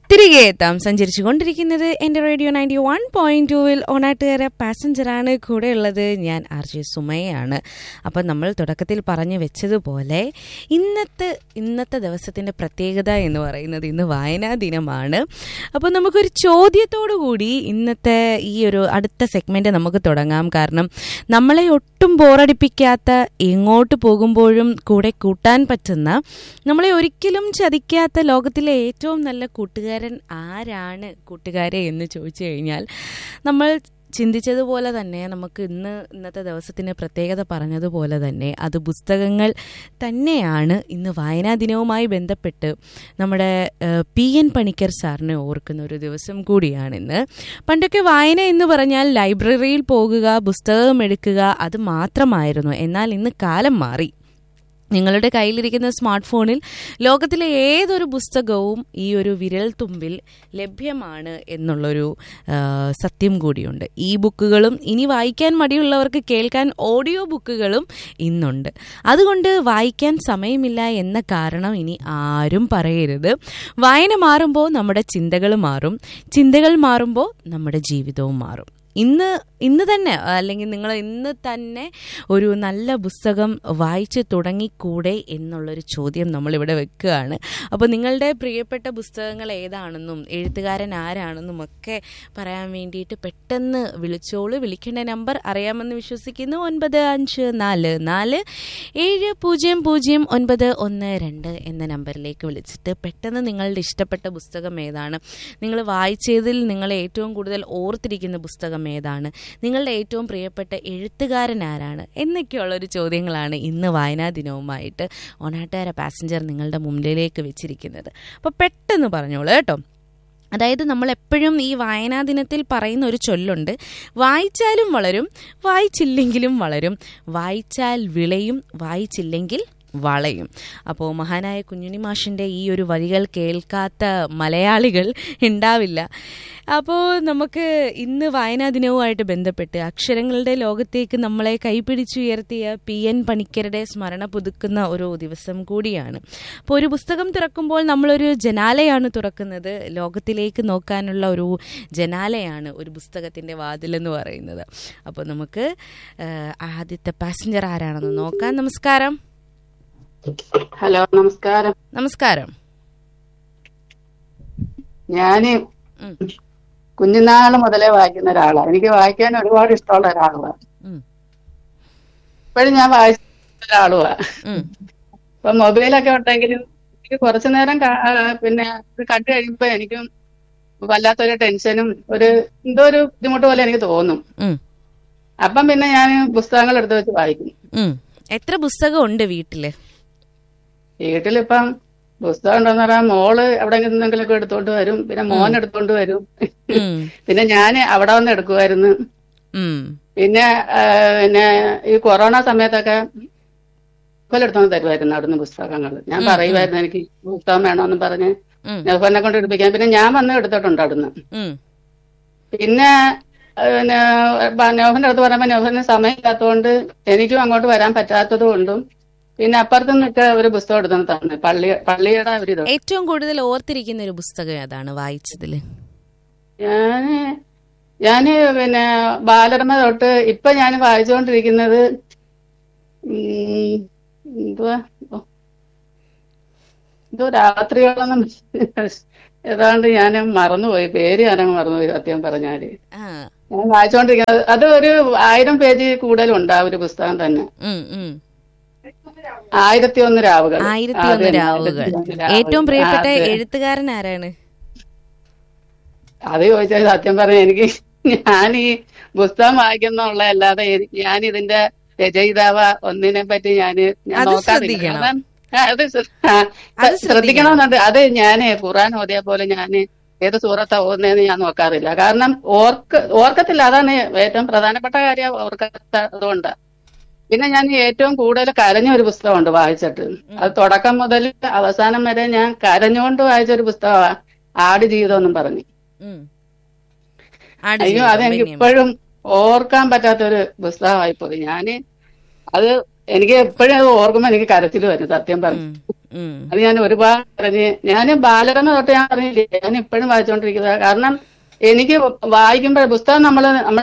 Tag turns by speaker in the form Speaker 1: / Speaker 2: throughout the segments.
Speaker 1: തിരികെ എത്താം സഞ്ചരിച്ചു കൊണ്ടിരിക്കുന്നത് എന്റെ റേഡിയോ നയൻറ്റി വൺ പോയിന്റ് ടുവിൽ ഓണാട്ടുകാര പാസഞ്ചറാണ് കൂടെയുള്ളത് ഞാൻ ആർ ജെ സുമയാണ് അപ്പം നമ്മൾ തുടക്കത്തിൽ പറഞ്ഞു വെച്ചതുപോലെ ഇന്നത്തെ ഇന്നത്തെ ദിവസത്തിൻ്റെ പ്രത്യേകത എന്ന് പറയുന്നത് ഇന്ന് വായനാ ദിനമാണ് അപ്പോൾ നമുക്കൊരു ചോദ്യത്തോടു കൂടി ഇന്നത്തെ ഈ ഒരു അടുത്ത സെഗ്മെൻറ്റ് നമുക്ക് തുടങ്ങാം കാരണം നമ്മളെ ഒട്ടും ബോറടിപ്പിക്കാത്ത എങ്ങോട്ട് പോകുമ്പോഴും കൂടെ കൂട്ടാൻ പറ്റുന്ന നമ്മളെ ഒരിക്കലും ചതിക്കാത്ത ലോകത്തിലെ ഏറ്റവും നല്ല കൂട്ടുകാരൻ ആരാണ് കൂട്ടുകാരെ എന്ന് ചോദിച്ചു കഴിഞ്ഞാൽ നമ്മൾ ചിന്തിച്ചതുപോലെ തന്നെ നമുക്ക് ഇന്ന് ഇന്നത്തെ ദിവസത്തിന് പ്രത്യേകത പറഞ്ഞതുപോലെ തന്നെ അത് പുസ്തകങ്ങൾ തന്നെയാണ് ഇന്ന് വായനാ ദിനവുമായി ബന്ധപ്പെട്ട് നമ്മുടെ പി എൻ പണിക്കർ സാറിനെ ഓർക്കുന്ന ഒരു ദിവസം കൂടിയാണിന്ന് പണ്ടൊക്കെ വായന എന്ന് പറഞ്ഞാൽ ലൈബ്രറിയിൽ പോകുക പുസ്തകം എടുക്കുക അത് മാത്രമായിരുന്നു എന്നാൽ ഇന്ന് കാലം മാറി നിങ്ങളുടെ കയ്യിലിരിക്കുന്ന സ്മാർട്ട് ഫോണിൽ ലോകത്തിലെ ഏതൊരു പുസ്തകവും ഈ ഒരു വിരൽ തുമ്പിൽ ലഭ്യമാണ് എന്നുള്ളൊരു ആ, സത്യം കൂടിയുണ്ട് ഈ ബുക്കുകളും ഇനി വായിക്കാൻ മടിയുള്ളവർക്ക് കേൾക്കാൻ ഓഡിയോ ബുക്കുകളും ഇന്നുണ്ട് അതുകൊണ്ട് വായിക്കാൻ സമയമില്ല എന്ന കാരണം ഇനി ആരും പറയരുത് വായന മാറുമ്പോൾ നമ്മുടെ ചിന്തകൾ മാറും ചിന്തകൾ മാറുമ്പോൾ നമ്മുടെ ജീവിതവും മാറും ഇന്ന് ഇന്ന് തന്നെ അല്ലെങ്കിൽ നിങ്ങൾ ഇന്ന് തന്നെ ഒരു നല്ല പുസ്തകം വായിച്ച് തുടങ്ങിക്കൂടെ എന്നുള്ളൊരു ചോദ്യം നമ്മളിവിടെ വെക്കുകയാണ് അപ്പോൾ നിങ്ങളുടെ പ്രിയപ്പെട്ട പുസ്തകങ്ങൾ ഏതാണെന്നും എഴുത്തുകാരൻ ആരാണെന്നും ഒക്കെ പറയാൻ വേണ്ടിയിട്ട് പെട്ടെന്ന് വിളിച്ചോളൂ വിളിക്കേണ്ട നമ്പർ അറിയാമെന്ന് വിശ്വസിക്കുന്നു ഒൻപത് അഞ്ച് നാല് നാല് ഏഴ് പൂജ്യം പൂജ്യം ഒൻപത് ഒന്ന് രണ്ട് എന്ന നമ്പറിലേക്ക് വിളിച്ചിട്ട് പെട്ടെന്ന് നിങ്ങളുടെ ഇഷ്ടപ്പെട്ട പുസ്തകം ഏതാണ് നിങ്ങൾ വായിച്ചതിൽ നിങ്ങൾ ഏറ്റവും കൂടുതൽ ഓർത്തിരിക്കുന്ന പുസ്തകം ഏതാണ് നിങ്ങളുടെ ഏറ്റവും പ്രിയപ്പെട്ട എഴുത്തുകാരൻ ആരാണ് എന്നൊക്കെയുള്ളൊരു ചോദ്യങ്ങളാണ് ഇന്ന് വായനാ ദിനവുമായിട്ട് ഒനാട്ടുകാര പാസഞ്ചർ നിങ്ങളുടെ മുമ്പിലേക്ക് വെച്ചിരിക്കുന്നത് അപ്പോൾ പെട്ടെന്ന് പറഞ്ഞോളൂ കേട്ടോ അതായത് നമ്മൾ എപ്പോഴും ഈ വായനാ ദിനത്തിൽ പറയുന്ന ഒരു ചൊല്ലുണ്ട് വായിച്ചാലും വളരും വായിച്ചില്ലെങ്കിലും വളരും വായിച്ചാൽ വിളയും വായിച്ചില്ലെങ്കിൽ വളയും അപ്പോൾ മഹാനായ കുഞ്ഞുണ്ണി മാഷിൻ്റെ ഈ ഒരു വരികൾ കേൾക്കാത്ത മലയാളികൾ ഉണ്ടാവില്ല അപ്പോൾ നമുക്ക് ഇന്ന് വായനാ ദിനവുമായിട്ട് ബന്ധപ്പെട്ട് അക്ഷരങ്ങളുടെ ലോകത്തേക്ക് നമ്മളെ കൈപിടിച്ചുയർത്തിയ പി എൻ പണിക്കരുടെ സ്മരണ പുതുക്കുന്ന ഒരു ദിവസം കൂടിയാണ് അപ്പോൾ ഒരു പുസ്തകം തുറക്കുമ്പോൾ നമ്മളൊരു ജനാലയാണ് തുറക്കുന്നത് ലോകത്തിലേക്ക് നോക്കാനുള്ള ഒരു ജനാലയാണ് ഒരു പുസ്തകത്തിൻ്റെ വാതിലെന്ന് പറയുന്നത് അപ്പോൾ നമുക്ക് ആ, ആദ്യത്തെ പാസഞ്ചർ ആരാണെന്ന് നോക്കാം നമസ്കാരം
Speaker 2: ഹലോ നമസ്കാരം
Speaker 1: നമസ്കാരം
Speaker 2: ഞാന്
Speaker 1: ഉം.
Speaker 2: കുഞ്ഞുനാള് മുതലേ വായിക്കുന്ന ഒരാളാണ് എനിക്ക് വായിക്കാൻ ഒരുപാട് ഇഷ്ടമുള്ള ഒരാളുമാണ്
Speaker 1: ഉം.
Speaker 2: ഇപ്പോഴും ഞാൻ വായിച്ച ഒരാളുമാണ്
Speaker 1: ഉം.
Speaker 2: ഇപ്പൊ മൊബൈലൊക്കെ ഉണ്ടെങ്കിലും എനിക്ക് കുറച്ചു നേരം കാ- ആ, പിന്നെ ഇത് കണ്ടു കഴിയുമ്പോ എനിക്കും വല്ലാത്തൊരു ടെൻഷനും ഒരു എന്തോ ഒരു ബുദ്ധിമുട്ട് പോലെ എനിക്ക് തോന്നും
Speaker 1: ഉം.
Speaker 2: അപ്പം പിന്നെ ഞാൻ പുസ്തകങ്ങൾ എടുത്ത് വെച്ച് വായിക്കും
Speaker 1: ഉം. എത്ര പുസ്തകം ഉണ്ട് വീട്ടില്
Speaker 2: വീട്ടിലിപ്പം പുസ്തകം ഉണ്ടെന്ന് പറയാൻ മോള് എവിടെ നിന്നെങ്കിലൊക്കെ എടുത്തോണ്ട് വരും പിന്നെ മോൻ എടുത്തോണ്ട് വരും
Speaker 1: ഉം.
Speaker 2: പിന്നെ ഞാൻ അവിടെ വന്ന് എടുക്കുമായിരുന്നു
Speaker 1: ഉം.
Speaker 2: പിന്നെ ആ, പിന്നെ ഈ കൊറോണ സമയത്തൊക്കെ എടുത്തോണ്ട് തരുമായിരുന്നു അവിടുന്ന് പുസ്തകങ്ങൾ ഞാൻ പറയുമായിരുന്നു എനിക്ക് പുസ്തകം വേണമെന്ന് പറഞ്ഞ്
Speaker 1: ഉം.
Speaker 2: നെഹ്ഫറിനെ കൊണ്ട് എടുപ്പിക്കാൻ പിന്നെ ഞാൻ വന്ന് എടുത്തിട്ടുണ്ട് അവിടുന്ന്
Speaker 1: ഉം.
Speaker 2: പിന്നെ ആ, പിന്നെ നെഹ്ഫറിന്റെ അടുത്ത് പറയുമ്പോ നെഹ്ഫറിന് സമയമില്ലാത്തതുകൊണ്ട് എനിക്കും അങ്ങോട്ട് വരാൻ പറ്റാത്തത് കൊണ്ടും പിന്നെ അപ്പുറത്ത് നിന്നൊക്കെ ഒരു പുസ്തകം എടുത്തു തന്നെ പള്ളി പള്ളിയുടെ ഒരു ഇത്
Speaker 1: ഏറ്റവും കൂടുതൽ ഓർത്തിരിക്കുന്ന ഒരു പുസ്തകം ഏതാണ് വായിച്ചതില്
Speaker 2: ഞാന് ഞാന് പിന്നെ ബാലരമ തൊട്ട് ഇപ്പൊ ഞാൻ വായിച്ചുകൊണ്ടിരിക്കുന്നത് ഉം, എന്തുവാ ഓ. എന്തോ രാത്രിയോളം ഏതാണ്ട് ഞാൻ മറന്നുപോയി പേര് ഞാനങ്ങ് മറന്നുപോയി സത്യം പറഞ്ഞാല്
Speaker 1: ആ
Speaker 2: ഞാൻ വായിച്ചുകൊണ്ടിരിക്കുന്നത് അത് ഒരു ആയിരം പേജ് കൂടുതലുണ്ട് ആ ഒരു പുസ്തകം തന്നെ
Speaker 1: ഉം, ഉം.
Speaker 2: ആയിരത്തി ഒന്ന് രാവുകൾ
Speaker 1: ആയിരത്തി
Speaker 2: ആ,
Speaker 1: ഒന്ന്
Speaker 2: അതന്നെ,
Speaker 1: രാവുകൾ
Speaker 2: ആയിരത്തി ഒന്ന് രാവുകൾ.
Speaker 1: ഏറ്റവും പ്രിയപ്പെട്ട
Speaker 2: ആ, അതെ.
Speaker 1: എഴുത്തുകാരൻ ആരാണ്
Speaker 2: അത് ചോദിച്ചാൽ സത്യം പറഞ്ഞ എനിക്ക് ഞാൻ ഈ പുസ്തകം വായിക്കുന്നുള്ള അല്ലാതെ ഞാൻ ഇതിന്റെ രചയിതാവ ഒന്നിനെ പറ്റി ഞാന് ഞാൻ
Speaker 1: അത്
Speaker 2: നോക്കാറില്ല
Speaker 1: ശ്രദ്ധിക്കണം.
Speaker 2: കാരണം, ആ, അത് ശ്ര- ആ,
Speaker 1: അത്
Speaker 2: ശ്രദ്ധിക്കണമെന്നുണ്ട് അത് ഞാന് ഖുറാൻ ഓതിയ പോലെ ഞാന് ഏത് സൂറത്താ ഓതുന്നതെന്ന് ഞാൻ നോക്കാറില്ല കാരണം ഓർക്ക് ഓർക്കത്തില്ല അതാണ് ഏറ്റവും പ്രധാനപ്പെട്ട കാര്യം ഓർക്കാത്തതുകൊണ്ട് പിന്നെ ഞാൻ ഏറ്റവും കൂടുതൽ കരഞ്ഞ ഒരു പുസ്തകമുണ്ട് വായിച്ചിട്ട് അത് തുടക്കം മുതൽ അവസാനം വരെ ഞാൻ കരഞ്ഞുകൊണ്ട് വായിച്ച ഒരു പുസ്തകമാണ് ആട് ജീവിതം എന്നും പറഞ്ഞു
Speaker 1: ഉം.
Speaker 2: അയ്യോ
Speaker 1: ആടുജീവിതം,
Speaker 2: അതെനിക്ക്
Speaker 1: ബെന്യാമിൻ.
Speaker 2: ഇപ്പോഴും ഓർക്കാൻ പറ്റാത്ത ഒരു പുസ്തകമായി പോയി ഞാന് അത് എനിക്ക് എപ്പോഴും അത് ഓർക്കുമ്പോ എനിക്ക് കരച്ചിൽ വരും സത്യം പറഞ്ഞു
Speaker 1: ഉം, ഉം.
Speaker 2: അത് ഞാൻ ഒരുപാട് പറഞ്ഞ് ഞാൻ ബാലരമ തൊട്ട് ഞാൻ പറഞ്ഞില്ലേ ഞാൻ ഇപ്പോഴും വായിച്ചുകൊണ്ടിരിക്കുന്നത് കാരണം എനിക്ക് വായിക്കുമ്പോൾ പുസ്തകം നമ്മൾ നമ്മൾ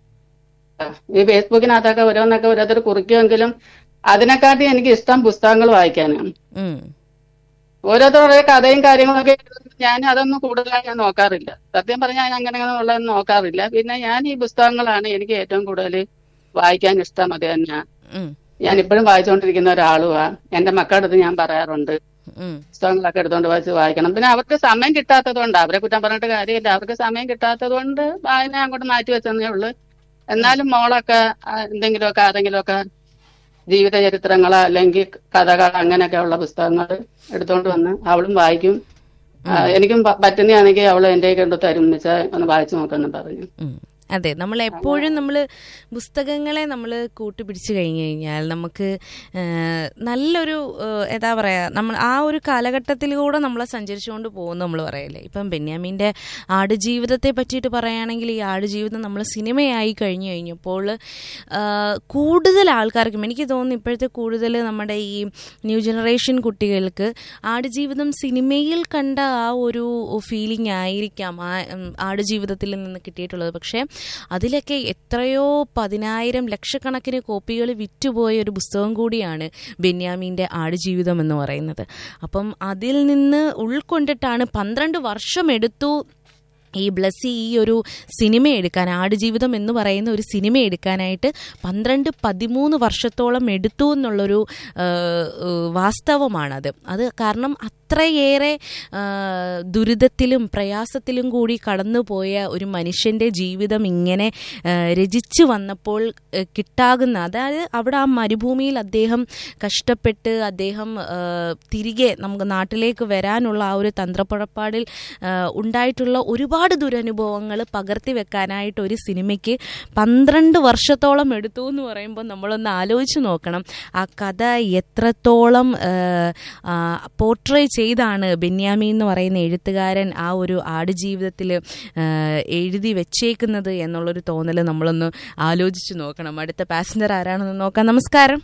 Speaker 2: ഈ ഫേസ്ബുക്കിനകത്തൊക്കെ ഓരോന്നൊക്കെ ഓരോരുത്തർ കുറിക്കുമെങ്കിലും അതിനെക്കാട്ടി എനിക്ക് ഇഷ്ടം പുസ്തകങ്ങൾ വായിക്കാനാണ്
Speaker 1: ഉം.
Speaker 2: ഓരോരുത്തരുടെ കഥയും കാര്യങ്ങളൊക്കെ എഴുതുമ്പോൾ ഞാൻ അതൊന്നും കൂടുതലായി ഞാൻ നോക്കാറില്ല സത്യം പറഞ്ഞാൽ ഞാൻ അങ്ങനെ അങ്ങനെ ഉള്ളതൊന്നും നോക്കാറില്ല പിന്നെ ഞാൻ ഈ പുസ്തകങ്ങളാണ് എനിക്ക് ഏറ്റവും കൂടുതൽ വായിക്കാൻ ഇഷ്ടം അത് തന്നെ
Speaker 1: ഉം.
Speaker 2: ഞാൻ ഇപ്പോഴും വായിച്ചുകൊണ്ടിരിക്കുന്ന ഒരാളുവാ എന്റെ മക്കളുടെ അടുത്ത് ഞാൻ പറയാറുണ്ട്
Speaker 1: ഉം.
Speaker 2: പുസ്തകങ്ങളൊക്കെ എടുത്തോണ്ട് വായിച്ച് വായിക്കണം പിന്നെ അവർക്ക് സമയം കിട്ടാത്തത് കൊണ്ട് അവരെ കുറ്റം പറഞ്ഞിട്ട് കാര്യമില്ല അവർക്ക് സമയം കിട്ടാത്തത് കൊണ്ട് വായന അങ്ങോട്ട് മാറ്റി വെച്ചെന്നേ ഉള്ളൂ എന്നാലും മോളൊക്കെ ആ, എന്തെങ്കിലുമൊക്കെ ആരെങ്കിലുമൊക്കെ ജീവിത ചരിത്രങ്ങളോ അല്ലെങ്കിൽ കഥകൾ അങ്ങനെയൊക്കെയുള്ള പുസ്തകങ്ങൾ എടുത്തോണ്ട് വന്ന് അവളും വായിക്കും ആ, എനിക്കും പ- പറ്റുന്നതാണെങ്കിൽ അവൾ എന്റെ കൊണ്ട് തരും വെച്ചാൽ ഒന്ന് വായിച്ചു നോക്കാന്ന് പറഞ്ഞു
Speaker 1: ഉം. അതെ നമ്മൾ എപ്പോഴും നമ്മൾ പുസ്തകങ്ങളെ നമ്മൾ കൂട്ടുപിടിച്ച് കഴിഞ്ഞു കഴിഞ്ഞാൽ നമുക്ക് ആ, നല്ലൊരു ആ, എന്താ പറയുക നമ്മൾ ആ ഒരു കാലഘട്ടത്തിലൂടെ നമ്മൾ സഞ്ചരിച്ചുകൊണ്ട് പോകുന്നു നമ്മൾ പറയല്ലേ ഇപ്പം ബെന്യാമിൻ്റെ ആടുജീവിതത്തെ പറ്റിയിട്ട് പറയുകയാണെങ്കിൽ ഈ ആടുജീവിതം നമ്മൾ സിനിമയായി കഴിഞ്ഞു കഴിഞ്ഞപ്പോൾ ആ, കൂടുതൽ ആൾക്കാർക്കും എനിക്ക് തോന്നുന്നു ഇപ്പോഴത്തെ കൂടുതൽ നമ്മുടെ ഈ ന്യൂ ജനറേഷൻ കുട്ടികൾക്ക് ആടുജീവിതം സിനിമയിൽ കണ്ട ആ ഒരു ഫീലിംഗ് ആയിരിക്കാം ആ ഉം, ആടുജീവിതത്തിൽ നിന്ന് കിട്ടിയിട്ടുള്ളത് പക്ഷേ അതിലൊക്കെ എത്രയോ പതിനായിരം ലക്ഷക്കണക്കിന് കോപ്പികൾ വിറ്റുപോയ ഒരു പുസ്തകം കൂടിയാണ് ബെന്യാമീൻ്റെ ആടുജീവിതം എന്ന് പറയുന്നത് അപ്പം അതിൽ നിന്ന് ഉൾക്കൊണ്ടിട്ടാണ് പന്ത്രണ്ട് വർഷം എടുത്തു ഈ ബ്ലസ്സി ഈ ഒരു സിനിമ എടുക്കാൻ ആടുജീവിതം എന്ന് പറയുന്ന ഒരു സിനിമ എടുക്കാനായിട്ട് പന്ത്രണ്ട് പതിമൂന്ന് വർഷത്തോളം എടുത്തു എന്നുള്ളൊരു ആ, ആ, വാസ്തവമാണത് അത് കാരണം അത്രയേറെ ആ, ദുരിതത്തിലും പ്രയാസത്തിലും കൂടി കടന്നുപോയ ഒരു മനുഷ്യൻ്റെ ജീവിതം ഇങ്ങനെ ആ, രചിച്ചു വന്നപ്പോൾ ആ, കിട്ടാകുന്ന അതായത് അവിടെ ആ മരുഭൂമിയിൽ അദ്ദേഹം കഷ്ടപ്പെട്ട് അദ്ദേഹം ആ, തിരികെ നമുക്ക് നാട്ടിലേക്ക് വരാനുള്ള ആ ഒരു തന്ത്രപ്പുറപ്പാടിൽ ആ, ഉണ്ടായിട്ടുള്ള ഒരുപാട് ദുരനുഭവങ്ങൾ പകർത്തി വെക്കാനായിട്ട് ഒരു സിനിമയ്ക്ക് പന്ത്രണ്ട് വർഷത്തോളം എടുത്തു എന്ന് പറയുമ്പോൾ നമ്മളൊന്ന് ആലോചിച്ച് നോക്കണം ആ കഥ എത്രത്തോളം പോർട്രേ ചെയ്താണ് ബെന്യാമി എന്ന് പറയുന്ന എഴുത്തുകാരൻ ആ ഒരു ആടുജീവിതത്തിൽ എഴുതി വെച്ചേക്കുന്നത് എന്നുള്ളൊരു തോന്നൽ നമ്മളൊന്ന് ആലോചിച്ച് നോക്കണം അടുത്ത പാസഞ്ചർ ആരാണെന്ന് നോക്കാം നമസ്കാരം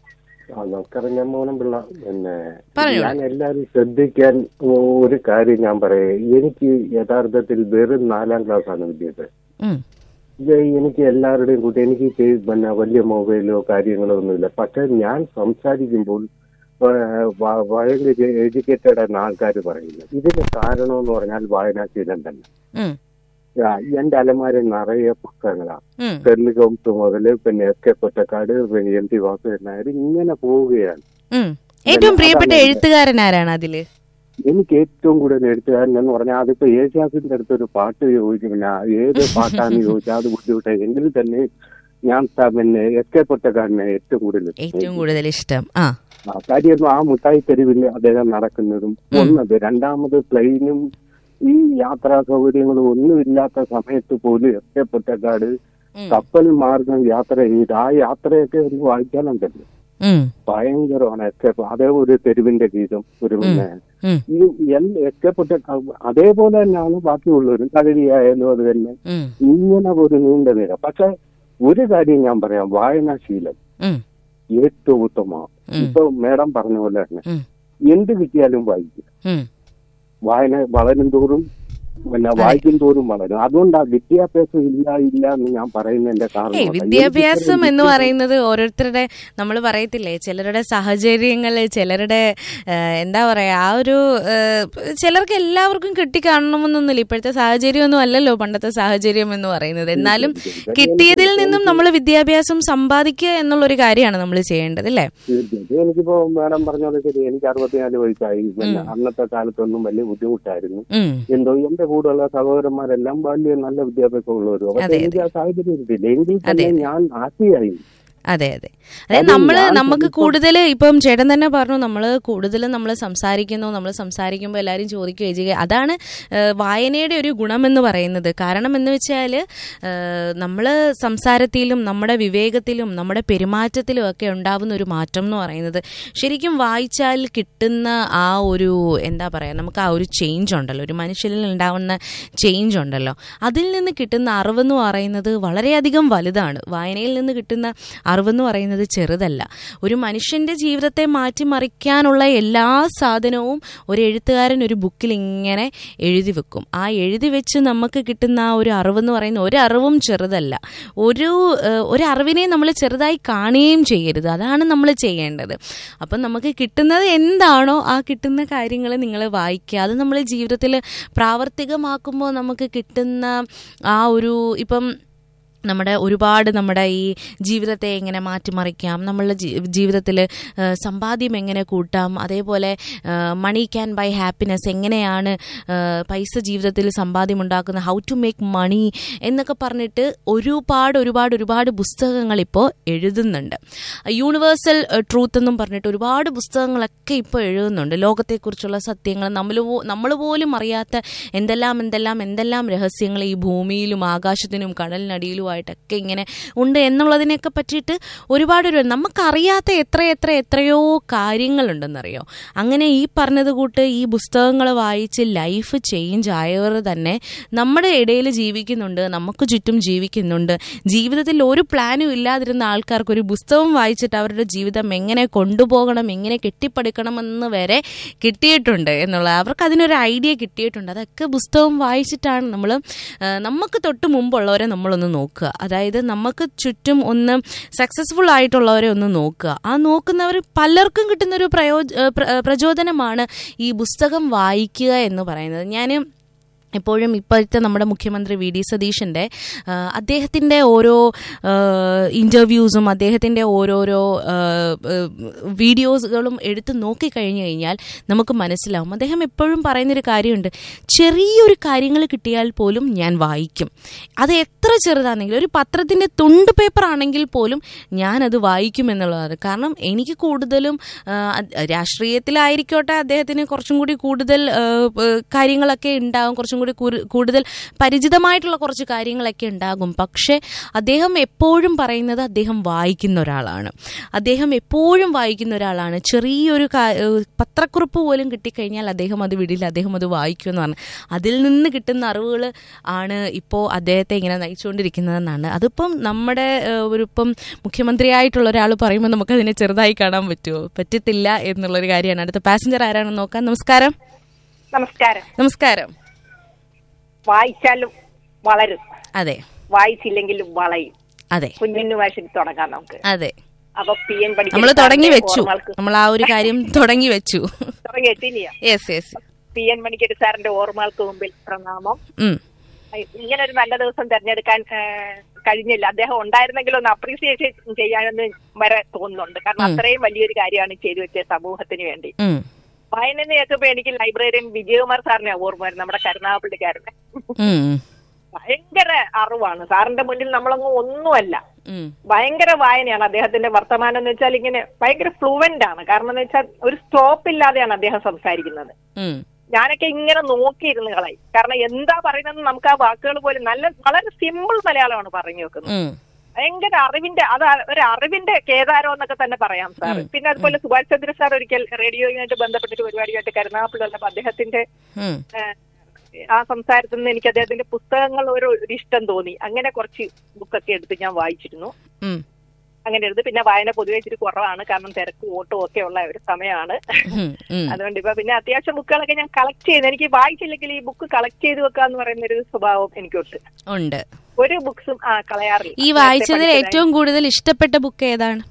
Speaker 3: ആ, നമസ്കാരം ഞാൻ മോഹനം പിള്ള പിന്നെ
Speaker 1: പറഞ്ഞോളൂ.
Speaker 3: ഞാൻ എല്ലാവരും ശ്രദ്ധിക്കാൻ ഒരു കാര്യം ഞാൻ പറയാം എനിക്ക് യഥാർത്ഥത്തിൽ വെറും നാലാം ക്ലാസ് ആണ് വിദ്യാഭ്യാസം
Speaker 1: ഉം,
Speaker 3: ഇത് എനിക്ക് എല്ലാവരുടെയും കൂട്ടി എനിക്ക് ചെയ്- പിന്നെ വലിയ മൊബൈലോ കാര്യങ്ങളോ ഒന്നുമില്ല പക്ഷെ ഞാൻ സംസാരിക്കുമ്പോൾ ആ, വ- ഭയങ്കര എഡ്യൂക്കേറ്റഡ് ആയ ആൾക്കാർ പറയുന്നു ഇതിന് കാരണം എന്ന് പറഞ്ഞാൽ വായനാശീലം തന്നെ
Speaker 1: ഉം,
Speaker 3: ആ, എന്റെ അലമാര നിറയെ പുസ്തകങ്ങളാണ്
Speaker 1: ഉം,
Speaker 3: ഷെർലി ഹോംസ് മുതൽ പിന്നെ എസ് കെ പൊറ്റക്കാട് പിന്നെ എം ടി വാസുദേവൻ നായർ ഇങ്ങനെ പോവുകയാണ്
Speaker 1: ഉം. ഏറ്റവും പ്രിയപ്പെട്ട എഴുത്തുകാരൻ ആരാണ് അതില്
Speaker 3: എനിക്ക് ഏറ്റവും കൂടുതൽ എഴുത്തുകാരൻ എന്ന് പറഞ്ഞാൽ അതിപ്പോ യേശാസിന്റെ അടുത്ത് ഒരു പാട്ട് ചോദിച്ചു പിന്നെ ഏത് പാട്ടാന്ന് ചോദിച്ചാൽ അത് ബുദ്ധിമുട്ടായി എങ്കിൽ തന്നെ ഞാൻ ത- പിന്നെ എസ് കെ പൊറ്റക്കാരനെ ഏറ്റവും കൂടുതൽ
Speaker 1: ഏറ്റവും കൂടുതൽ ഇഷ്ടം ആ
Speaker 3: ആ, കാര്യം ആ മുട്ടായി തെരുവിൽ അദ്ദേഹം നടക്കുന്നതും ഒന്നത് രണ്ടാമത് പ്ലെയിനും ഈ യാത്രാ സൗകര്യങ്ങളും ഒന്നുമില്ലാത്ത സമയത്ത് പോലും എസ് കെ പൊറ്റക്കാട്
Speaker 1: ഉം,
Speaker 3: കപ്പൽ മാർഗം യാത്ര ചെയ്ത് ആ യാത്രയൊക്കെ ഒന്ന് വായിക്കാനുണ്ടല്ലോ
Speaker 1: ഉം,
Speaker 3: ഭയങ്കരമാണ് എസ്കേപ്പ് അതേ ഒരു തെരുവിന്റെ ഗീതം ഒരു പിന്നെ
Speaker 1: ഉം,
Speaker 3: ഈ എസ്കേപ്പൊക്കെ അതേപോലെ തന്നെയാണ് ബാക്കിയുള്ളവരും കടലിയായാലും അത് തന്നെ
Speaker 1: ഉം,
Speaker 3: ഇങ്ങനെ ഒരു നീണ്ട നിര പക്ഷെ ഒരു കാര്യം ഞാൻ പറയാം വായനാശീലം
Speaker 1: ഉം,
Speaker 3: ഏറ്റവും ഉത്തമമാണ്
Speaker 1: ഉം.
Speaker 3: ഇപ്പൊ മേഡം പറഞ്ഞ പോലെ തന്നെ
Speaker 1: ഉം,
Speaker 3: എന്ത് കിട്ടിയാലും വായിക്കും
Speaker 1: ഉം.
Speaker 3: വായന വളരും തോറും പിന്നെ വായിക്കും തോറും വളരും അതുകൊണ്ടാ വിദ്യാഭ്യാസം ഇല്ല ഇല്ല എന്ന് ഞാൻ പറയുന്നതിന്റെ കാരണം
Speaker 1: ഏയ്
Speaker 3: അതാ.
Speaker 1: വിദ്യാഭ്യാസം
Speaker 3: എനിക്ക്
Speaker 1: എന്ന് പറയുന്നത് ഓരോരുത്തരുടെ നമ്മൾ പറയത്തില്ലേ ചിലരുടെ സാഹചര്യങ്ങൾ ചിലരുടെ ആ, എന്താ പറയാ ആ ഒരു ആ, ചിലർക്ക് എല്ലാവർക്കും കിട്ടിക്കാണണമെന്നൊന്നുമില്ല ഇപ്പോഴത്തെ സാഹചര്യമൊന്നും അല്ലല്ലോ പണ്ടത്തെ സാഹചര്യം എന്ന് പറയുന്നത് എന്നാലും കിട്ടിയതിൽ നിന്നും നമ്മൾ വിദ്യാഭ്യാസം സമ്പാദിക്കുക എന്നുള്ളൊരു കാര്യമാണ് നമ്മൾ ചെയ്യേണ്ടത് അല്ലേ
Speaker 3: തീർച്ചയായിട്ടും എനിക്കിപ്പോ മാഡം പറഞ്ഞത് ശരി എനിക്ക് അറുപത്തിനാല് വയസ്സായി പിന്നെ അന്നത്തെ കാലത്തൊന്നും വലിയ ബുദ്ധിമുട്ടായിരുന്നു
Speaker 1: ഉം
Speaker 3: എന്തോ എന്റെ കൂടെയുള്ള സഹോദരന്മാരെല്ലാം വലിയ നല്ല വിദ്യാഭ്യാസം ഉള്ളവരും
Speaker 1: അതെ,
Speaker 3: പക്ഷെ എനിക്ക് ആ സാഹചര്യം കിട്ടിയില്ല എങ്കിൽ തന്നെ ഞാൻ ഹാപ്പിയായി
Speaker 1: അതെ അതെ അതായത് നമ്മൾ നമുക്ക് കൂടുതൽ ഇപ്പം ചേട്ടൻ തന്നെ പറഞ്ഞു നമ്മൾ കൂടുതൽ നമ്മൾ സംസാരിക്കുന്നു നമ്മൾ സംസാരിക്കുമ്പോൾ എല്ലാവരും ചോദിക്കുകയോ ചെയ്യുക അതാണ് ഏഹ്, വായനയുടെ ഒരു ഗുണമെന്ന് പറയുന്നത് കാരണം എന്ന് വെച്ചാൽ നമ്മൾ സംസാരത്തിലും നമ്മുടെ വിവേകത്തിലും നമ്മുടെ പെരുമാറ്റത്തിലും ഒക്കെ ഉണ്ടാവുന്ന ഒരു മാറ്റം എന്ന് പറയുന്നത് ശരിക്കും വായിച്ചാൽ കിട്ടുന്ന ആ ഒരു എന്താ പറയുക നമുക്ക് ആ ഒരു ചേഞ്ച് ഉണ്ടല്ലോ ഒരു മനുഷ്യരിൽ ഉണ്ടാവുന്ന ചേഞ്ച് ഉണ്ടല്ലോ അതിൽ നിന്ന് കിട്ടുന്ന അറിവെന്ന് പറയുന്നത് വളരെയധികം വലുതാണ് വായനയിൽ നിന്ന് കിട്ടുന്ന അറിവെന്ന് പറയുന്നത് ചെറുതല്ല ഒരു മനുഷ്യന്റെ ജീവിതത്തെ മാറ്റിമറിക്കാനുള്ള എല്ലാ സാധനവും ഒരു എഴുത്തുകാരൻ ഒരു ബുക്കിൽ ഇങ്ങനെ എഴുതി വെക്കും ആ എഴുതി വെച്ച് നമുക്ക് കിട്ടുന്ന ആ ഒരു അറിവെന്ന് പറയുന്ന ഒരു അറിവും ചെറുതല്ല ഒരു ഏഹ്, ഒരു അറിവിനെ നമ്മൾ ചെറുതായി കാണുകയും ചെയ്യരുത് അതാണ് നമ്മൾ ചെയ്യേണ്ടത് അപ്പം നമുക്ക് കിട്ടുന്നത് എന്താണോ ആ കിട്ടുന്ന കാര്യങ്ങൾ നിങ്ങൾ വായിക്കുക അത് നമ്മൾ ജീവിതത്തിൽ പ്രാവർത്തികമാക്കുമ്പോൾ നമുക്ക് കിട്ടുന്ന ആ ഒരു ഇപ്പം നമ്മുടെ ഒരുപാട് നമ്മുടെ ഈ ജീവിതത്തെ എങ്ങനെ മാറ്റിമറിക്കാം നമ്മളുടെ ജീവിതത്തിൽ സമ്പാദ്യം എങ്ങനെ കൂട്ടാം അതേപോലെ മണി ക്യാൻ ബൈ ഹാപ്പിനെസ് എങ്ങനെയാണ് ആ, പൈസ ജീവിതത്തിൽ സമ്പാദ്യം ഉണ്ടാക്കുന്ന ഹൗ ടു മേക്ക് മണി എന്നൊക്കെ പറഞ്ഞിട്ട് ഒരുപാട് ഒരുപാട് ഒരുപാട് പുസ്തകങ്ങൾ ഇപ്പോൾ എഴുതുന്നുണ്ട് യൂണിവേഴ്സൽ ട്രൂത്ത് എന്നും പറഞ്ഞിട്ട് ഒരുപാട് പുസ്തകങ്ങളൊക്കെ ഇപ്പോൾ എഴുതുന്നുണ്ട് ലോകത്തെക്കുറിച്ചുള്ള സത്യങ്ങൾ നമ്മൾ നമ്മൾ പോലും അറിയാത്ത എന്തെല്ലാം എന്തെല്ലാം എന്തെല്ലാം രഹസ്യങ്ങൾ ഈ ഭൂമിയിലും ആകാശത്തിനും കടലിനടിയിലുമായിട്ടൊക്കെ ഇങ്ങനെ ഉണ്ട് എന്നുള്ളതിനെയൊക്കെ പറ്റിയിട്ട് ഒരുപാട് ഒരു നമുക്കറിയാത്ത എത്ര എത്ര എത്രയോ കാര്യങ്ങളുണ്ടെന്നറിയോ അങ്ങനെ ഈ പറഞ്ഞത് കൂട്ട് ഈ പുസ്തകങ്ങൾ വായിച്ച് ലൈഫ് ചേഞ്ച് ആയവർ തന്നെ നമ്മുടെ ഇടയിൽ ജീവിക്കുന്നുണ്ട് നമുക്ക് ചുറ്റും ജീവിക്കുന്നുണ്ട് ജീവിതത്തിൽ ഒരു പ്ലാനും ഇല്ലാതിരുന്ന ആൾക്കാർക്ക് ഒരു പുസ്തകം വായിച്ചിട്ട് അവരുടെ ജീവിതം എങ്ങനെ കൊണ്ടുപോകണം എങ്ങനെ കെട്ടിപ്പടുക്കണമെന്ന് വരെ കിട്ടിയിട്ടുണ്ട് എന്നുള്ള അവർക്ക് അതിനൊരു ഐഡിയ കിട്ടിയിട്ടുണ്ട് അതൊക്കെ പുസ്തകം വായിച്ചിട്ടാണ് നമ്മൾ നമുക്ക് തൊട്ട് മുമ്പുള്ളവരെ നമ്മളൊന്ന് നോക്കുക അതായത് നമുക്ക് ചുറ്റും ഒന്ന് സക്സസ്ഫുൾ ആയിട്ടുള്ളവരെ ഒന്ന് നോക്കുക ആ നോക്കുന്നവർ പലർക്കും കിട്ടുന്ന ഒരു പ്രയോജ ഏഹ് പ്ര- ഏഹ് പ്രചോദനമാണ് ഈ പുസ്തകം വായിക്കുക എന്ന് പറയുന്നത് ഞാൻ എപ്പോഴും ഇപ്പോഴത്തെ നമ്മുടെ മുഖ്യമന്ത്രി വി ഡി സതീശൻ്റെ അദ്ദേഹത്തിൻ്റെ ഓരോ ഇൻ്റർവ്യൂസും അദ്ദേഹത്തിൻ്റെ ഓരോരോ ആ, ആ, വീഡിയോസുകളും എടുത്ത് നോക്കിക്കഴിഞ്ഞു കഴിഞ്ഞാൽ നമുക്ക് മനസ്സിലാവും അദ്ദേഹം എപ്പോഴും പറയുന്നൊരു കാര്യമുണ്ട് ചെറിയൊരു കാര്യങ്ങൾ കിട്ടിയാൽ പോലും ഞാൻ വായിക്കും അത് എത്ര ചെറുതാണെങ്കിലും ഒരു പത്രത്തിൻ്റെ തുണ്ട് പേപ്പർ ആണെങ്കിൽ പോലും ഞാനത് വായിക്കും എന്നുള്ളതാണ് കാരണം എനിക്ക് കൂടുതലും ആ, അത് രാഷ്ട്രീയത്തിലായിരിക്കോട്ടെ അദ്ദേഹത്തിന് കുറച്ചും കൂടി കൂടുതൽ ആ, ആ, കാര്യങ്ങളൊക്കെ ഉണ്ടാകും കുറച്ചും കൂടി കുരു- കൂടുതൽ പരിചിതമായിട്ടുള്ള കുറച്ച് കാര്യങ്ങളൊക്കെ ഉണ്ടാകും പക്ഷേ അദ്ദേഹം എപ്പോഴും പറയുന്നത് അദ്ദേഹം വായിക്കുന്ന ഒരാളാണ് അദ്ദേഹം എപ്പോഴും വായിക്കുന്ന ഒരാളാണ് ചെറിയൊരു കാ- ഏഹ് പത്രക്കുറിപ്പ് പോലും കിട്ടിക്കഴിഞ്ഞാൽ അദ്ദേഹം അത് വിടില്ല അദ്ദേഹം അത് വായിക്കുമെന്ന് പറഞ്ഞു അതിൽ നിന്ന് കിട്ടുന്ന അറിവുകൾ ആണ് ഇപ്പോൾ അദ്ദേഹത്തെ ഇങ്ങനെ നയിച്ചുകൊണ്ടിരിക്കുന്നതെന്നാണ് അതിപ്പം നമ്മുടെ ഏഹ്, ഒരു ഇപ്പം മുഖ്യമന്ത്രിയായിട്ടുള്ള ഒരാൾ പറയുമ്പോൾ നമുക്കതിനെ ചെറുതായി കാണാൻ പറ്റുമോ പറ്റത്തില്ല എന്നുള്ളൊരു കാര്യമാണ് അടുത്ത പാസഞ്ചർ ആരാണെന്ന് നോക്കാം നമസ്കാരം
Speaker 4: നമസ്കാരം
Speaker 1: നമസ്കാരം
Speaker 4: വായിച്ചാലും വളരും
Speaker 1: അതെ
Speaker 4: വായിച്ചില്ലെങ്കിലും വളയും
Speaker 1: അതെ
Speaker 4: കുഞ്ഞിന് വയസ്സിൽ തുടങ്ങാം നമുക്ക്
Speaker 1: അതെ
Speaker 4: അപ്പൊ പി എൻ
Speaker 1: നമ്മൾ തുടങ്ങി വെച്ചു നമ്മൾ ആ ഒരു കാര്യം തുടങ്ങി വെച്ചു
Speaker 4: തുടങ്ങി എത്തിനിയ
Speaker 1: yes yes
Speaker 4: P N Manikkari സാറിന്റെ ഓർമ്മകൾക്ക് മുമ്പിൽ പ്രണാമം
Speaker 1: ഉം
Speaker 4: ഇങ്ങനെ ഒരു നല്ല ദിവസം തെരഞ്ഞെടുക്കാൻ ആ, കഴിഞ്ഞില്ല അദ്ദേഹം ഉണ്ടായിരുന്നെങ്കിൽ ഒന്ന് അപ്രീസിയേറ്റ് ചെയ്യാനെന്ന് വരെ തോന്നുന്നുണ്ട് കാരണം അത്രയും വലിയൊരു കാര്യമാണ് ചെയ്തു വെച്ചത് സമൂഹത്തിന് വേണ്ടി
Speaker 1: ഉം
Speaker 4: വായന കേൾക്കുമ്പോ എനിക്ക് ലൈബ്രറിയൻ വിജയകുമാർ സാറിനെ ഓർമ്മ വരുന്നത് നമ്മുടെ കരുനാഗപ്പള്ളിക്കാരനെ
Speaker 1: ഉം
Speaker 4: ഭയങ്കര അറിവാണ് സാറിന്റെ മുന്നിൽ നമ്മളങ്ങ് ഒന്നുമല്ല
Speaker 1: ഉം
Speaker 4: ഭയങ്കര വായനയാണ് അദ്ദേഹത്തിന്റെ വർത്തമാനം എന്ന് വെച്ചാൽ ഇങ്ങനെ ഭയങ്കര ഫ്ലുവന്റ് ആണ് കാരണം എന്ന് വെച്ചാൽ ഒരു സ്റ്റോപ്പ് ഇല്ലാതെയാണ് അദ്ദേഹം സംസാരിക്കുന്നത്
Speaker 1: ഉം
Speaker 4: ഞാനൊക്കെ ഇങ്ങനെ നോക്കിയിരുന്ന് കളയും കാരണം എന്താ പറയുന്നത് നമുക്ക് ആ വാക്കുകൾ പോലും നല്ല വളരെ സിമ്പിൾ മലയാളമാണ് പറഞ്ഞു വെക്കുന്നത്
Speaker 1: ഉം
Speaker 4: ഭയങ്കര അറിവിന്റെ അത് ഒരു അറിവിന്റെ കേദാരം എന്നൊക്കെ തന്നെ പറയാം സാർ പിന്നെ അതുപോലെ സുഭാഷ് ചന്ദ്ര സാർ ഒരിക്കൽ റേഡിയോയുമായിട്ട് ബന്ധപ്പെട്ടിട്ട് പരിപാടിയായിട്ട് കരുനാഗപ്പള്ളി വന്നപ്പോൾ അദ്ദേഹത്തിന്റെ
Speaker 1: ഉം
Speaker 4: ഏഹ്, ആ സംസാരത്തിൽ നിന്ന് എനിക്ക് അദ്ദേഹത്തിന്റെ പുസ്തകങ്ങൾ ഒരു ഒരു ഇഷ്ടം തോന്നി അങ്ങനെ കുറച്ച് ബുക്കൊക്കെ എടുത്ത് ഞാൻ വായിച്ചിരുന്നു
Speaker 1: ഉം
Speaker 4: അങ്ങനെ എടുത്ത് പിന്നെ വായന പൊതുവെ ഇച്ചിരി കുറവാണ് കാരണം തിരക്ക് ഓട്ടവും ഒക്കെ ഉള്ള ഒരു സമയമാണ്
Speaker 1: ഉം ഉം
Speaker 4: അതുകൊണ്ട് ഇപ്പൊ പിന്നെ അത്യാവശ്യം ബുക്കുകളൊക്കെ ഞാൻ കളക്ട് ചെയ്ത് എനിക്ക് വായിച്ചില്ലെങ്കിൽ ഈ ബുക്ക് കളക്ട് ചെയ്ത് വെക്കാന്ന് പറയുന്ന ഒരു സ്വഭാവം എനിക്കുണ്ട്
Speaker 1: ഉണ്ട്
Speaker 4: ഒരു ബുക്സും ആ കളയാറില്ല
Speaker 1: ഈ
Speaker 4: നേരത്തെ
Speaker 1: വായിച്ചതിൽ
Speaker 4: പഠിച്ചതായി.
Speaker 1: ഏറ്റവും കൂടുതൽ ഇഷ്ടപ്പെട്ട ബുക്ക് ഏതാണ്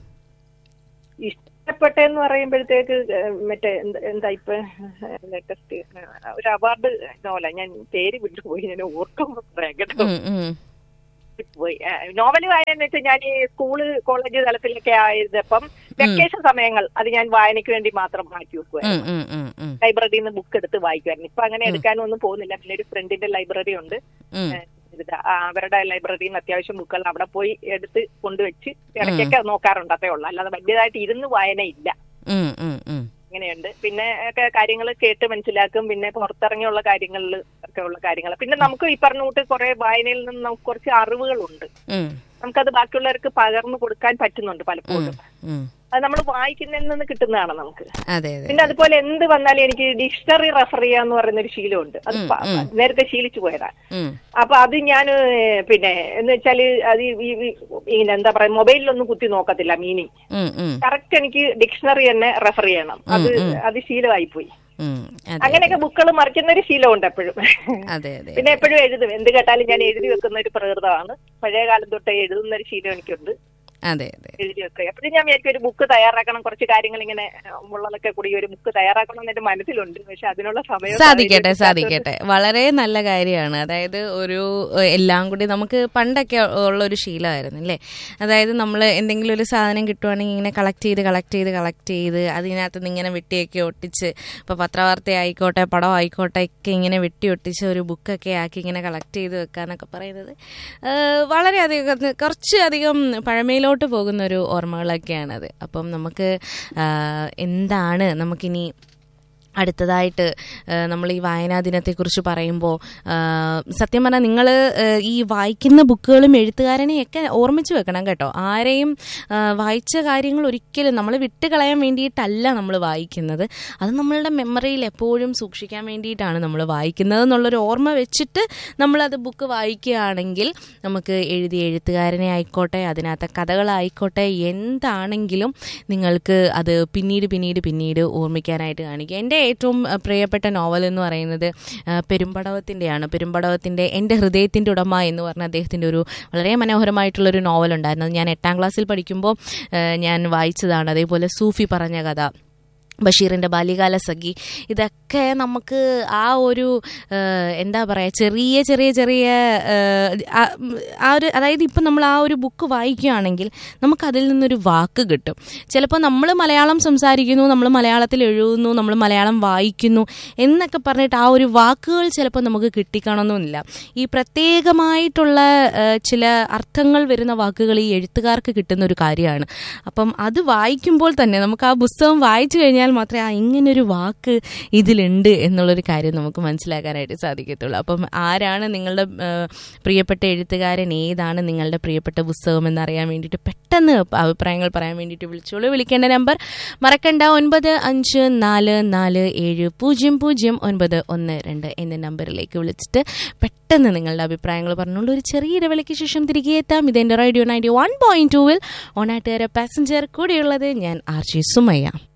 Speaker 4: ഇഷ്ടപ്പെട്ടെന്ന് പറയുമ്പോഴത്തേക്ക് ഏഹ്, മറ്റേ എന്ത- എന്താ ഇപ്പൊ ലേറ്റസ്റ്റ് ഒരു അവാർഡ് നോവല ഞാൻ പേര് വിട്ടുപോയി ഞാൻ ഓർക്കുമ്പോ പറയാം കേട്ടോ
Speaker 1: ഉം ഉം
Speaker 4: പോയി നോവൽ വായന എന്ന് വെച്ചാൽ ഞാൻ ഈ സ്കൂള് കോളേജ് തലത്തിലൊക്കെ ആയതപ്പം വെക്കേഷൻ സമയങ്ങൾ അത് ഞാൻ വായനയ്ക്ക് വേണ്ടി മാത്രം മാറ്റി വെക്കുമായിരുന്നു
Speaker 1: ഉം ഉം ഉം ഉം
Speaker 4: ലൈബ്രറിയിൽ നിന്ന് ബുക്ക് എടുത്ത് വായിക്കുമായിരുന്നു ഇപ്പൊ അങ്ങനെ എടുക്കാനും ഒന്നും പോകുന്നില്ല പിന്നെ ഒരു ഫ്രണ്ടിന്റെ ലൈബ്രറി ഉണ്ട്
Speaker 1: ഉം
Speaker 4: ഏഹ്, ഇത് ആ അവരുടെ ലൈബ്രറിയിൽ നിന്ന് അത്യാവശ്യം ബുക്കുകൾ അവിടെ പോയി എടുത്ത് കൊണ്ടുവച്ച് ഇടയ്ക്കൊക്കെ നോക്കാറുണ്ട് അതേ ഉള്ളൂ അല്ലാതെ വലിയതായിട്ട് ഇരുന്ന് വായന ഇല്ല
Speaker 1: ഉം ഉം ഉം
Speaker 4: അങ്ങനെയുണ്ട് പിന്നെ ഒക്കെ കാര്യങ്ങൾ കേട്ട് മനസ്സിലാക്കും പിന്നെ പുറത്തിറങ്ങിയുള്ള കാര്യങ്ങളിൽ ഒക്കെ ഉള്ള കാര്യങ്ങൾ പിന്നെ നമുക്ക് ഈ പറഞ്ഞ കൂട്ട് കുറെ വായനയിൽ നിന്ന് നമുക്ക് കുറച്ച് അറിവുകളുണ്ട്
Speaker 1: ഉം
Speaker 4: നമുക്കത് ബാക്കിയുള്ളവർക്ക് പകർന്നു കൊടുക്കാൻ പറ്റുന്നുണ്ട് പലപ്പോഴും
Speaker 1: ഉം
Speaker 4: അത് നമ്മൾ വായിക്കുന്നതിൽ നിന്ന് കിട്ടുന്നതാണ് നമുക്ക്
Speaker 1: അതെ അതെ
Speaker 4: പിന്നെ അതുപോലെ എന്ത് വന്നാലും എനിക്ക് ഡിക്ഷണറി റെഫർ ചെയ്യാന്ന് പറയുന്ന ഒരു ശീലമുണ്ട് അത്
Speaker 1: ഉം,
Speaker 4: പ-
Speaker 1: ഉം.
Speaker 4: നേരത്തെ ശീലിച്ചു പോയതാ
Speaker 1: ഉം.
Speaker 4: അപ്പൊ അത് ഞാൻ പിന്നെ എന്ന് വെച്ചാല് അത് ഈ- ഈ- ഇങ്ങനെ എന്താ പറയാ മൊബൈലിലൊന്നും കുത്തി നോക്കത്തില്ല മീനിങ്
Speaker 1: ഉം, ഉം,
Speaker 4: കറക്റ്റ് എനിക്ക് ഡിക്ഷണറി തന്നെ റെഫർ ചെയ്യണം അത്
Speaker 1: ഉം, ഉം.
Speaker 4: അത് ശീലമായി പോയി
Speaker 1: ഉം. അതെ
Speaker 4: അങ്ങനെയൊക്കെ ബുക്കുകൾ മറിക്കുന്ന ഒരു ശീലമുണ്ട് എപ്പോഴും
Speaker 1: അതെ അതെ
Speaker 4: പിന്നെ എപ്പോഴും എഴുതും എന്ത് കേട്ടാലും ഞാൻ എഴുതി വെക്കുന്ന ഒരു പ്രകൃതമാണ് പഴയ കാലം തൊട്ടേ എഴുതുന്ന ഒരു ശീലം എനിക്കുണ്ട്
Speaker 1: അതെ അതെ
Speaker 4: എഴുതി വെക്കുക എപ്പോഴും ഞാൻ വിചാരിക്കും ഒരു ബുക്ക് തയ്യാറാക്കണം കുറച്ച് കാര്യങ്ങൾ ഇങ്ങനെ അഹ്, ഉള്ളതൊക്കെ കൂടി ഒരു ബുക്ക് തയ്യാറാക്കണം എന്ന് എന്റെ മനസ്സിലുണ്ട് പക്ഷെ അതിനുള്ള സമയം
Speaker 1: സാധിക്കട്ടെ സാധിക്കട്ടെ വളരെ നല്ല കാര്യമാണ് അതായത് ഒരു ഏഹ്, എല്ലാം കൂടി നമുക്ക് പണ്ടൊക്കെ ഉള്ള ഒരു ശീലമായിരുന്നു അല്ലേ അതായത് നമ്മൾ എന്തെങ്കിലും ഒരു സാധനം കിട്ടുവാണെങ്കിൽ ഇങ്ങനെ കളക്ട് ചെയ്ത് കളക്ട് ചെയ്ത് കളക്ട് ചെയ്ത് അതിനകത്ത് നിന്ന് ഇങ്ങനെ വെട്ടിയൊക്കെ ഒട്ടിച്ച് ഇപ്പോൾ പത്രവാർത്ത ആയിക്കോട്ടെ പടം ആയിക്കോട്ടെ ഒക്കെ ഇങ്ങനെ വെട്ടി ഒട്ടിച്ച് ഒരു ബുക്കൊക്കെ ആക്കി ഇങ്ങനെ കളക്ട് ചെയ്ത് വെക്കാന്നൊക്കെ പറയുന്നത് ഏഹ്, വളരെയധികം കുറച്ച് അധികം പഴമയിലോട്ട് പോകുന്ന ഒരു ഓർമ്മകളൊക്കെയാണത് അപ്പം നമുക്ക് ആഹ്, എന്താണ് നമുക്കിനി അടുത്തതായിട്ട് നമ്മൾ ഈ വായനാ ദിനത്തെക്കുറിച്ച് പറയുമ്പോൾ സത്യം പറഞ്ഞാൽ നിങ്ങൾ ഈ വായിക്കുന്ന ബുക്കുകളും എഴുത്തുകാരനെയൊക്കെ ഓർമ്മിച്ച് വെക്കണം കേട്ടോ ആരെയും ആ, വായിച്ച കാര്യങ്ങൾ ഒരിക്കലും നമ്മൾ വിട്ടുകളയാൻ വേണ്ടിയിട്ടല്ല നമ്മൾ വായിക്കുന്നത് അത് നമ്മളുടെ മെമ്മറിയിൽ എപ്പോഴും സൂക്ഷിക്കാൻ വേണ്ടിയിട്ടാണ് നമ്മൾ വായിക്കുന്നത് എന്നുള്ളൊരു ഓർമ്മ വെച്ചിട്ട് നമ്മളത് ബുക്ക് വായിക്കുകയാണെങ്കിൽ നമുക്ക് എഴുതിയ എഴുത്തുകാരനെ ആയിക്കോട്ടെ അതിനകത്തെ കഥകളായിക്കോട്ടെ എന്താണെങ്കിലും നിങ്ങൾക്ക് അത് പിന്നീട് പിന്നീട് പിന്നീട് ഓർമ്മിക്കാനായിട്ട് കാണിക്കുക എൻ്റെ ഏറ്റവും അഹ്, പ്രിയപ്പെട്ട നോവൽ എന്ന് പറയുന്നത് അഹ്, പെരുമ്പടവത്തിൻ്റെയാണ് പെരുമ്പടവത്തിൻ്റെ എൻ്റെ ഹൃദയത്തിൻ്റെ ഉടമ എന്ന് പറഞ്ഞ അദ്ദേഹത്തിൻ്റെ ഒരു വളരെ മനോഹരമായിട്ടുള്ളൊരു നോവൽ ഉണ്ടായിരുന്നു അത് ഞാൻ എട്ടാം ക്ലാസ്സിൽ പഠിക്കുമ്പോൾ അഹ്, ഞാൻ വായിച്ചതാണ് അതേപോലെ സൂഫി പറഞ്ഞ കഥ ബഷീറിൻ്റെ ബാല്യകാല സഖി ഇതൊക്കെ നമുക്ക് ആ ഒരു ഏഹ്, എന്താ പറയുക ചെറിയ ചെറിയ ചെറിയ ഏഹ്, ആ ആ ഒരു അതായത് ഇപ്പം നമ്മൾ ആ ഒരു ബുക്ക് വായിക്കുകയാണെങ്കിൽ നമുക്കതിൽ നിന്നൊരു വാക്ക് കിട്ടും ചിലപ്പോൾ നമ്മൾ മലയാളം സംസാരിക്കുന്നു നമ്മൾ മലയാളത്തിൽ എഴുതുന്നു നമ്മൾ മലയാളം വായിക്കുന്നു എന്നൊക്കെ പറഞ്ഞിട്ട് ആ ഒരു വാക്കുകൾ ചിലപ്പോൾ നമുക്ക് കിട്ടിക്കണമെന്നില്ല ഈ പ്രത്യേകമായിട്ടുള്ള ഏഹ്, ചില അർത്ഥങ്ങൾ വരുന്ന വാക്കുകൾ ഈ എഴുത്തുകാർക്ക് കിട്ടുന്ന ഒരു കാര്യമാണ് അപ്പം അത് വായിക്കുമ്പോൾ തന്നെ നമുക്ക് ആ പുസ്തകം വായിച്ചു കഴിഞ്ഞാൽ മാത്രമേ ആ ഇങ്ങനൊരു വാക്ക് ഇതിലുണ്ട് എന്നുള്ളൊരു കാര്യം നമുക്ക് മനസ്സിലാക്കാനായിട്ട് സാധിക്കത്തുള്ളൂ അപ്പം ആരാണ് നിങ്ങളുടെ ഏഹ്, പ്രിയപ്പെട്ട എഴുത്തുകാരൻ ഏതാണ് നിങ്ങളുടെ പ്രിയപ്പെട്ട പുസ്തകം എന്നറിയാൻ വേണ്ടിയിട്ട് പെട്ടെന്ന് അഭിപ്രായങ്ങൾ പറയാൻ വേണ്ടിയിട്ട് വിളിച്ചോളൂ വിളിക്കേണ്ട നമ്പർ മറക്കണ്ട ഒൻപത് അഞ്ച് നാല് നാല് ഏഴ് പൂജ്യം പൂജ്യം ഒൻപത് ഒന്ന് രണ്ട് എന്ന നമ്പറിലേക്ക് വിളിച്ചിട്ട് പെട്ടെന്ന് നിങ്ങളുടെ അഭിപ്രായങ്ങൾ പറഞ്ഞുകൊണ്ട് ഒരു ചെറിയ ഇടവേളയ്ക്ക് ശേഷം തിരികെ എത്താം ഇതെൻ്റെ റേഡിയോ നയൻറ്റി വൺ പോയിന്റ് ടൂവിൽ ഓണാട്ടുകാര പാസഞ്ചർ കൂടെയുള്ളത് ഞാൻ ആർ ജി സുമയ്യ